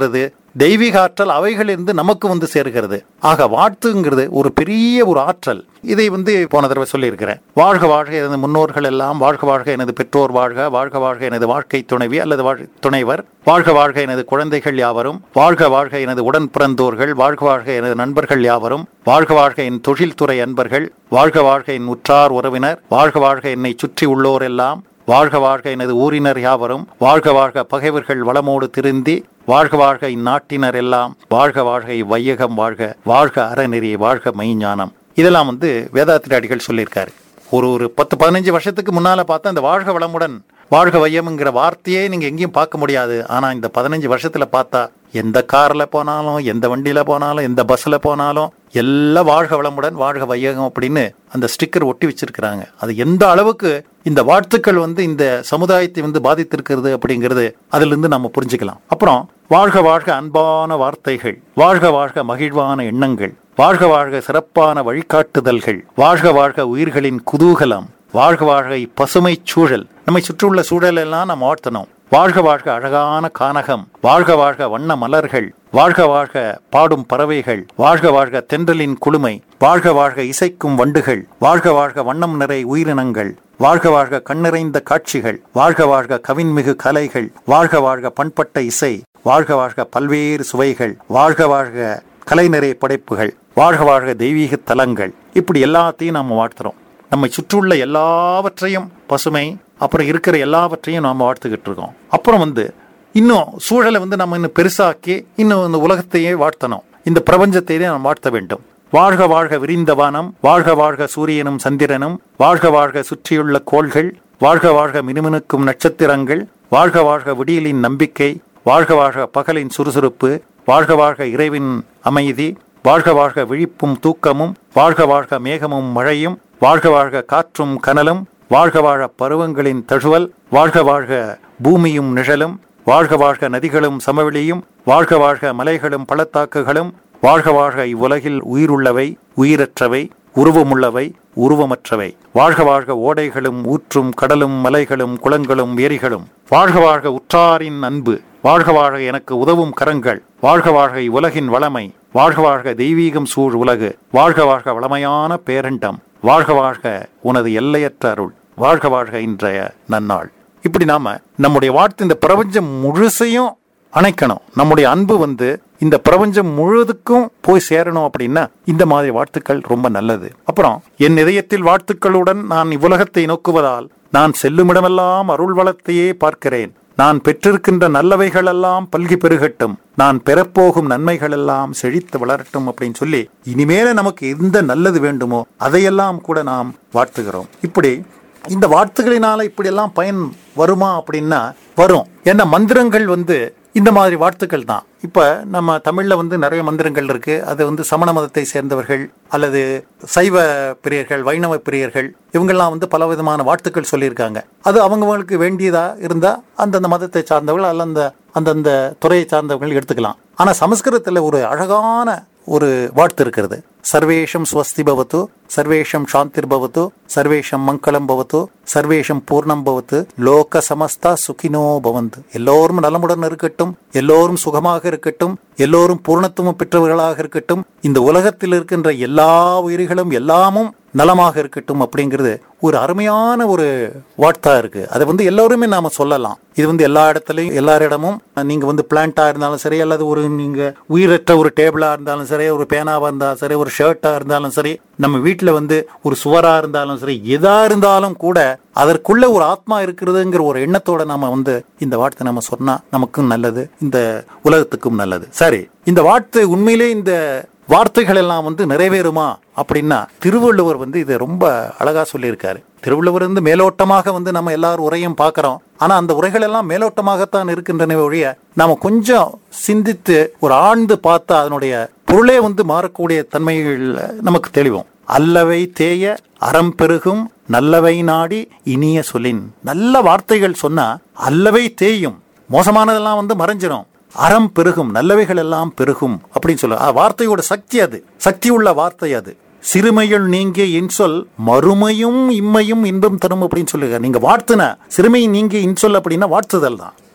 தெய்வீக ஆற்றல் அவைகளிலிருந்து நமக்கு வந்து சேர்கிறது ஆக வாழ்த்துங்கிறது ஒரு பெரிய ஒரு ஆற்றல் இதை வந்து போன தடவை சொல்லியிருக்கிறேன் வாழ்க வாழ்க எனது முன்னோர்கள் எல்லாம் வாழ்க வாழ்க எனது பெற்றோர் வாழ்க வாழ்க வாழ்க எனது வாழ்க்கை துணைவி அல்லது வாழ்- துணைவர் வாழ்க வாழ்க எனது குழந்தைகள் யாவரும் வாழ்க வாழ்க எனது உடன் பிறந்தோர்கள் வாழ்க வாழ்க எனது நண்பர்கள் யாவரும் வாழ்க வாழ்க என் தொழில்துறை அன்பர்கள் வாழ்க வாழ்க என் உற்றார் உறவினர் வாழ்க வாழ்க என்னை சுற்றி உள்ளோர் எல்லாம் வாழ்க வாழ்க எனது ஊரினர் யாவரும் வாழ்க வாழ்க பகைவர்கள் வளமோடு திருந்தி வாழ்க வாழ்க இந்நாட்டினர் எல்லாம் வாழ்க வாழ்க இவ்வையகம் வாழ்க வாழ்க அறநெறி வாழ்க மெய்ஞானம் இதெல்லாம் வந்து வேதாத்திராடிகள் சொல்லியிருக்காரு ஒரு ஒரு பத்து பதினஞ்சு வருஷத்துக்கு முன்னால பார்த்தா இந்த வாழ்க வளமுடன் வாழ்க வையம்ங்கிற வார்த்தையே நீங்க எங்கேயும் பார்க்க முடியாது ஆனா இந்த பதினஞ்சு வருஷத்துல பார்த்தா எந்த கார்ல போனாலும் எந்த வண்டியில போனாலும் எந்த பஸ்ல போனாலும் எல்லாம் வாழ்க வளமுடன் வாழ்க வையகம் அப்படின்னு அந்த ஸ்டிக்கர் ஒட்டி வச்சிருக்கிறாங்க அது எந்த அளவுக்கு இந்த வாழ்த்துக்கள் வந்து இந்த சமுதாயத்தை வந்து பாதித்திருக்கிறது அப்படிங்கிறது அதுல இருந்து நம்ம புரிஞ்சுக்கலாம் அப்புறம் வாழ்க வாழ்க அன்பான வார்த்தைகள் வாழ்க வாழ்க மகிழ்வான எண்ணங்கள் வாழ்க வாழ்க சிறப்பான வழிகாட்டுதல்கள் வாழ்க வாழ்க உயிர்களின் குதூகலம் வாழ்க வாழ்க இப்பசுமை சூழல் நம்மை சுற்றியுள்ள சூழல் எல்லாம் நம்ம வாழ்த்தணும் வாழ்க வாழ்க அழகான கானகம் வாழ்க வாழ்க வண்ண மலர்கள் வாழ்க வாழ்க பாடும் பறவைகள் வாழ்க வாழ்க தென்றலின் குளுமை வாழ்க வாழ்க இசைக்கும் வண்டுகள் வாழ்க வாழ்க வண்ணம் நிறை உயிரினங்கள் வாழ்க வாழ்க கண்ணிறைந்த காட்சிகள் வாழ்க வாழ்க கவின்மிகு கலைகள் வாழ்க வாழ்க பண்பட்ட இசை வாழ்க வாழ்க பல்வேறு சுவைகள் வாழ்க வாழ்க கலைநிறை படைப்புகள் வாழ்க வாழ்க தெய்வீக தலங்கள் இப்படி எல்லாத்தையும் நாம வாழ்த்துறோம் நம்மை சுற்றியுள்ள எல்லாவற்றையும் பசுமை அப்புறம் இருக்கிற எல்லாவற்றையும் நாம வாழ்த்துக்கிட்டு இருக்கோம் அப்புறம் வந்து இன்னும் சூழலை வந்து நம்ம இன்னும் பெருசாக்கி இன்னும் இந்த உலகத்தையே வாழ்த்தணும் இந்த பிரபஞ்சத்தையே நாம் வாழ்த்த வேண்டும் வாழ்க வாழ்க விரிந்த வானம் வாழ்க வாழ்க சூரியனும் சந்திரனும் வாழ்க வாழ்க சுற்றியுள்ள கோள்கள் வாழ்க வாழ்க மினுமினுக்கும் நட்சத்திரங்கள் வாழ்க வாழ்க விடியலின் நம்பிக்கை வாழ்க வாழ்க பகலின் சுறுசுறுப்பு வாழ்க வாழ்க இறைவின் அமைதி வாழ்க வாழ்க விழிப்பும் தூக்கமும் வாழ்க வாழ்க மேகமும் மழையும் வாழ்க வாழ்க காற்றும் கனலும் வாழ்க வாழ பருவங்களின் தழுவல் வாழ்க வாழ்க பூமியும் நிழலும் வாழ்க வாழ்க நதிகளும் சமவெளியும் வாழ்க வாழ்க மலைகளும் பள்ளத்தாக்குகளும் வாழ்க வாழ்க இவ்வுலகில் உயிருள்ளவை உயிரற்றவை உருவமுள்ளவை உருவமற்றவை வாழ்க வாழ்க ஓடைகளும் ஊற்றும் கடலும் மலைகளும் குளங்களும் ஏரிகளும் வாழ்க வாழ்க உற்றாரின் அன்பு வாழ்க வாழ்க எனக்கு உதவும் கரங்கள் வாழ்க வாழ்க இவ்வுலகின் வளமை வாழ்க வாழ்க தெய்வீகம் சூழ் உலகு வாழ்க வாழ்க வளமையான பேரண்டம் வாழ்க வாழ்க உனது எல்லையற்ற அருள் வாழ்க வாழ்க இன்றைய நன்னாள் இப்படி நாம நம்முடைய வாழ்த்து இந்த பிரபஞ்சம் முழுசையும் அணைக்கணும் நம்முடைய அன்பு வந்து இந்த பிரபஞ்சம் முழுவதுக்கும் போய் சேரணும் அப்படின்னா இந்த மாதிரி வாழ்த்துக்கள் ரொம்ப நல்லது அப்புறம் என் இதயத்தில் வாழ்த்துக்களுடன் நான் இவ்வுலகத்தை நோக்குவதால் நான் செல்லுமிடமெல்லாம் அருள் வளத்தையே பார்க்கிறேன் நான் பெற்றிருக்கின்ற நல்லவைகளெல்லாம் பல்கி பெருகட்டும் நான் பெறப்போகும் நன்மைகளெல்லாம் செழித்து வளரட்டும் அப்படின்னு சொல்லி இனிமேல நமக்கு எந்த நல்லது வேண்டுமோ அதையெல்லாம் கூட நாம் வாழ்த்துகிறோம் இப்படி இந்த வார்த்தைகளினால இப்படியெல்லாம் பயன் வருமா அப்படின்னா வரும் ஏன்னா மந்திரங்கள் வந்து இந்த மாதிரி வாழ்த்துக்கள் தான் இப்ப நம்ம தமிழ்ல வந்து நிறைய மந்திரங்கள் இருக்கு அது வந்து சமண மதத்தை சேர்ந்தவர்கள் அல்லது சைவ பிரியர்கள் வைணவ பிரியர்கள் இவங்கெல்லாம் வந்து பல விதமான வாழ்த்துக்கள் சொல்லியிருக்காங்க அது அவங்கவங்களுக்கு வேண்டியதா இருந்தா அந்தந்த மதத்தை சார்ந்தவர்கள் அல்ல அந்த அந்தந்த துறையை சார்ந்தவர்கள் எடுத்துக்கலாம் ஆனா சமஸ்கிருதத்துல ஒரு அழகான ஒரு வாழ்த்து இருக்கிறது சர்வேஷம் ஸ்வஸ்தி பவத்து சர்வேஷம் சாந்திர் பவத்து சர்வேஷம் மங்களம் பவத்து சர்வேஷம் பூர்ணம் பவத்து லோக சமஸ்தா சுகினோ பவந்து எல்லோரும் நலமுடன் இருக்கட்டும் எல்லோரும் சுகமாக இருக்கட்டும் எல்லோரும் பூர்ணத்துவம் பெற்றவர்களாக இருக்கட்டும் இந்த உலகத்தில் இருக்கின்ற எல்லா உயிர்களும் எல்லாமும் நலமாக இருக்கட்டும் அப்படிங்கிறது ஒரு அருமையான ஒரு வார்த்தா இருக்கு அதை வந்து எல்லோருமே நாம சொல்லலாம் இது வந்து எல்லா இடத்துலயும் எல்லாரிடமும் நீங்க வந்து பிளான்ட்டா இருந்தாலும் சரி அல்லது ஒரு நீங்க உயிரற்ற ஒரு டேபிளா இருந்தாலும் சரி ஒரு பேனாவா இருந்தாலும் சரி ஒரு ஷர்ட்டா இருந்தாலும் சரி நம்ம வீட்டுல வந்து ஒரு சுவரா இருந்தாலும் சரி எதா இருந்தாலும் கூட அதற்குள்ள ஒரு ஆத்மா இருக்கிறதுங்கிற ஒரு எண்ணத்தோட நாம வந்து இந்த வார்த்தை நம்ம சொன்னா நமக்கும் நல்லது இந்த உலகத்துக்கும் நல்லது சரி இந்த வார்த்தை உண்மையிலே இந்த வார்த்தைகள் எல்லாம் வந்து நிறைவேறுமா அப்படின்னா திருவள்ளுவர் வந்து இதை ரொம்ப அழகா சொல்லியிருக்காரு திருவள்ளுவர் வந்து மேலோட்டமாக வந்து நம்ம எல்லாரும் உரையும் பார்க்கறோம் ஆனா அந்த உரைகள் எல்லாம் மேலோட்டமாகத்தான் இருக்கின்றன ஒழிய நாம கொஞ்சம் சிந்தித்து ஒரு ஆழ்ந்து பார்த்தா அதனுடைய பொருளே வந்து மாறக்கூடிய தன்மைகள் நமக்கு தெளிவோம் அல்லவை தேய அறம் பெருகும் நல்லவை நாடி இனிய சொல்லின் நல்ல வார்த்தைகள் சொன்னா அல்லவை தேயும் மோசமானதெல்லாம் வந்து மறைஞ்சிரும் அறம் பெருகும் நல்லவைகள் எல்லாம் பெருகும் அப்படின்னு சொல்ல வார்த்தையோட சக்தி அது சக்தி உள்ள வார்த்தை அது சிறுமையுள் நீங்கிய இன்சொல் மறுமையும் இம்மையும் இன்பம் தரும் அப்படின்னு சொல்லுங்க நீங்க வாழ்த்துன சிறுமை நீங்கிய இன்சொல் அப்படின்னா வாழ்த்துதல் தான்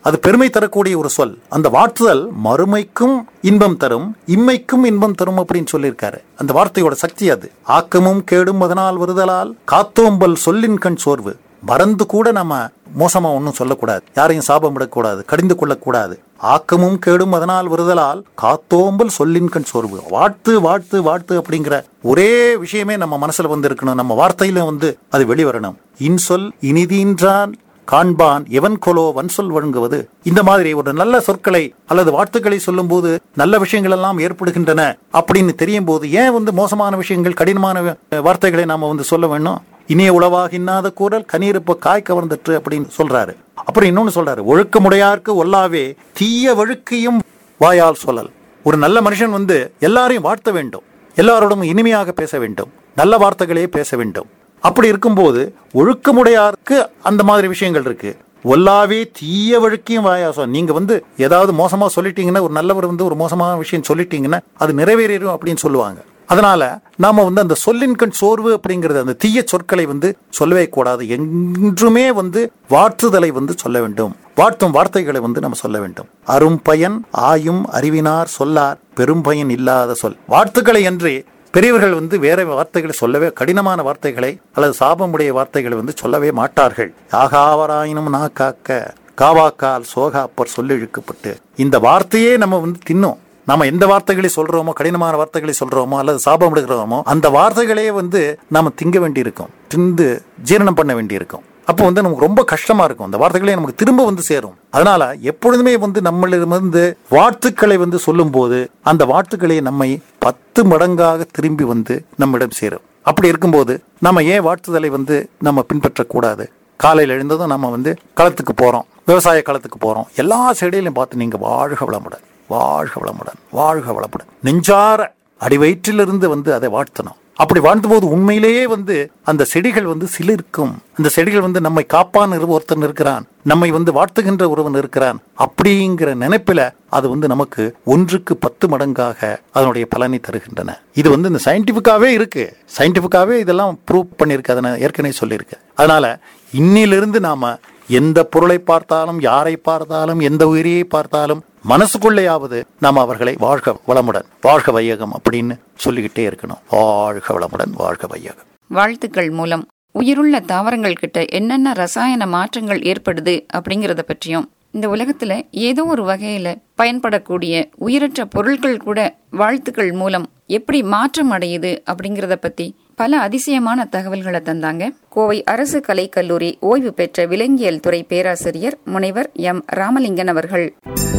அது பெருமை தரக்கூடிய ஒரு சொல் அந்த வாழ்த்துதல் மறுமைக்கும் இன்பம் தரும் இம்மைக்கும் இன்பம் தரும் அப்படின்னு சொல்லியிருக்காரு அந்த வார்த்தையோட சக்தி அது ஆக்கமும் கேடும் அதனால் வருதலால் காத்தோம்பல் சொல்லின் கண் சோர்வு மறந்து கூட நம்ம மோசமா ஒன்றும் சொல்லக்கூடாது யாரையும் சாபம் விடக்கூடாது கடிந்து கொள்ளக்கூடாது ஆக்கமும் கேடும் அதனால் வருதலால் காத்தோம்பல் சொல்லின் கண் சோர்வு வாழ்த்து வாழ்த்து வாழ்த்து அப்படிங்கிற ஒரே விஷயமே நம்ம மனசுல வந்து இருக்கணும் நம்ம வார்த்தையில வந்து அது வெளிவரணும் இன்சொல் இனிதீன்றான் காண்பான் எவன் கொலோ வன்சொல் வழங்குவது இந்த மாதிரி ஒரு நல்ல சொற்களை அல்லது வாழ்த்துக்களை சொல்லும்போது நல்ல விஷயங்கள் எல்லாம் ஏற்படுகின்றன அப்படின்னு தெரியும் போது ஏன் வந்து மோசமான விஷயங்கள் கடினமான அஹ், வார்த்தைகளை நாம வந்து சொல்ல வேணும் இனிய உளவாக இன்னாத கூறல் கனியிருப்ப காய் கவர்ந்துட்டு அப்படின்னு சொல்றாரு அப்புறம் இன்னொன்னு சொல்றாரு ஒழுக்கமுடையார்க்கு ஒல்லாவே தீய வழுக்கையும் வாயால் சொல்லல் ஒரு நல்ல மனுஷன் வந்து எல்லாரையும் வாழ்த்த வேண்டும் எல்லாரோடும் இனிமையாக பேச வேண்டும் நல்ல வார்த்தைகளே பேச வேண்டும் அப்படி இருக்கும்போது ஒழுக்கமுடையாருக்கு அந்த மாதிரி விஷயங்கள் இருக்கு ஒல்லாவே தீய வழுக்கையும் வாயாசம் நீங்க வந்து ஏதாவது மோசமா சொல்லிட்டீங்கன்னா ஒரு நல்லவர் வந்து ஒரு மோசமான விஷயம் சொல்லிட்டீங்கன்னா அது நிறைவேறிடும் அப்படின்னு சொல்லுவாங்க அதனால நாம வந்து அந்த சொல்லின் கண் சோர்வு அப்படிங்கிறது அந்த தீய சொற்களை வந்து சொல்லவே கூடாது என்றுமே வந்து வாழ்த்துதலை வந்து சொல்ல வேண்டும் வாழ்த்தும் வார்த்தைகளை வந்து நம்ம சொல்ல வேண்டும் அரும் பயன் ஆயும் அறிவினார் சொல்லார் பெரும் பயன் இல்லாத சொல் வாழ்த்துக்களை அன்றி பெரியவர்கள் வந்து வேற வார்த்தைகளை சொல்லவே கடினமான வார்த்தைகளை அல்லது சாபமுடைய வார்த்தைகளை வந்து சொல்லவே மாட்டார்கள் ஆகாவராயினும் நா காக்க காவாக்கால் சோகாப்பர் சொல்லிழுக்கப்பட்டு இந்த வார்த்தையே நம்ம வந்து தின்னோம் நாம எந்த வார்த்தைகளை சொல்றோமோ கடினமான வார்த்தைகளை சொல்றோமோ அல்லது சாபம் எடுக்கிறோமோ அந்த வார்த்தைகளே வந்து நாம திங்க வேண்டியிருக்கும் திந்து ஜீரணம் பண்ண வேண்டியிருக்கும் அப்போ வந்து நமக்கு ரொம்ப கஷ்டமா இருக்கும் அந்த வார்த்தைகளே நமக்கு திரும்ப வந்து சேரும் அதனால எப்பொழுதுமே வந்து நம்மளிடமிருந்து வாழ்த்துக்களை வந்து சொல்லும்போது அந்த வாழ்த்துக்களை நம்மை பத்து மடங்காக திரும்பி வந்து நம்மிடம் சேரும் அப்படி இருக்கும்போது நம்ம ஏன் வாழ்த்துதலை வந்து நம்ம பின்பற்றக்கூடாது காலையில் எழுந்ததும் நம்ம வந்து களத்துக்கு போறோம் விவசாய களத்துக்கு போறோம் எல்லா செடியிலையும் பார்த்து நீங்க வாழ்க வளமுடன் வாழ்க வளமுடன் வாழ்க வளமுடன் நெஞ்சார அடிவயிற்றிலிருந்து வந்து அதை வாழ்த்தணும் அப்படி வாழ்ந்தபோது உண்மையிலேயே வந்து அந்த செடிகள் வந்து சிலிர்க்கும் அந்த செடிகள் வந்து நம்மை காப்பான் இரு- ஒருத்தன் இருக்கிறான் நம்மை வந்து வாழ்த்துகின்ற ஒருவன் இருக்கிறான் அப்படிங்கிற நினைப்பில அது வந்து நமக்கு ஒன்றுக்கு பத்து மடங்காக அதனுடைய பலனை தருகின்றன இது வந்து இந்த சயின்டிபிக்காவே இருக்கு சயின்டிபிக்காவே இதெல்லாம் ப்ரூவ் பண்ணியிருக்கு அதை நான் ஏற்கனவே சொல்லியிருக்கேன் அதனால இன்னிலிருந்து நாம எந்த பொருளை பார்த்தாலும் யாரை பார்த்தாலும் எந்த உயிரியை பார்த்தாலும் மனசுக்குள்ளேயாவது நாம் அவர்களை வாழ்க வளமுடன் வாழ்க வையகம் அப்படின்னு சொல்லிக்கிட்டே இருக்கணும் வாழ்க வளமுடன் வாழ்க வையகம் வாழ்த்துக்கள் மூலம் உயிருள்ள தாவரங்கள் கிட்ட என்னென்ன ரசாயன மாற்றங்கள் ஏற்படுது அப்படிங்கறத பற்றியும் இந்த உலகத்துல ஏதோ ஒரு வகையில பயன்படக்கூடிய உயிரற்ற பொருட்கள் கூட வாழ்த்துக்கள் மூலம் எப்படி மாற்றம் அடையுது அப்படிங்கறத பத்தி பல அதிசயமான தகவல்களை தந்தாங்க கோவை அரசு கலைக்கல்லூரி ஓய்வு பெற்ற விலங்கியல் துறை பேராசிரியர் முனைவர் எம் ராமலிங்கன் அவர்கள்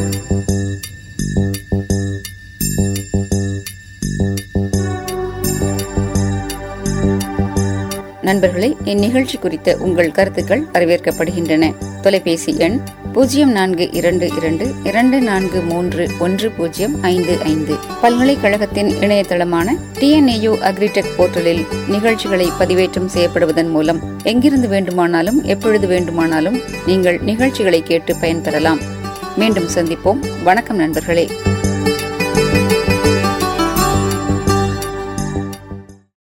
நண்பர்களே இந்நிகழ்ச்சி குறித்த உங்கள் கருத்துக்கள் வரவேற்கப்படுகின்றன தொலைபேசி எண் பூஜ்ஜியம் நான்கு இரண்டு இரண்டு இரண்டு நான்கு மூன்று ஒன்று பூஜ்ஜியம் ஐந்து ஐந்து பல்கலைக்கழகத்தின் இணையதளமான டிஎன்ஏயு அக்ரிடெக் போர்ட்டலில் நிகழ்ச்சிகளை பதிவேற்றம் செய்யப்படுவதன் மூலம் எங்கிருந்து வேண்டுமானாலும் எப்பொழுது வேண்டுமானாலும் நீங்கள் நிகழ்ச்சிகளை கேட்டு பயன்பெறலாம் மீண்டும் சந்திப்போம் வணக்கம் நண்பர்களே